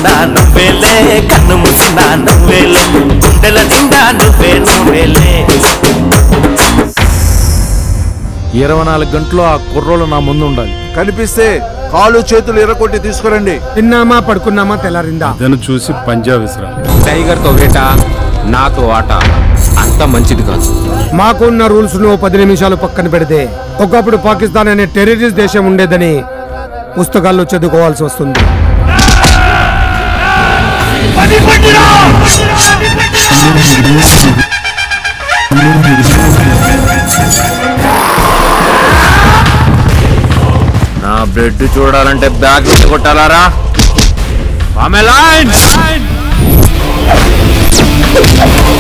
తెరిచిన నువ్వేలే కన్ను మూసిన నువ్వేలే గుండెల నిండా నువ్వే నువ్వేలే ఇరవై నాలుగు గంటలు ఆ కుర్రోళ్ళు నా ముందు ఉండాలి కనిపిస్తే కాలు చేతులు ఎర్రకొట్టి తీసుకురండి తిన్నామా పడుకున్నామా తెల్లారిందా అదను చూసి పంజా విసిరాలి టైగర్ తో వేట నాతో ఆట అంత మంచిది కాదు మాకున్న రూల్స్ ను పది నిమిషాలు పక్కన పెడితే ఒకప్పుడు పాకిస్తాన్ అనే టెర్రరిస్ట్ దేశం ఉండేదని పుస్తకాల్లో చదువుకోవాల్సి వస్తుంది నా బ్లడ్ చూడాలంటే బ్యాగ్ కొట్టాలారా ఆమె లైన్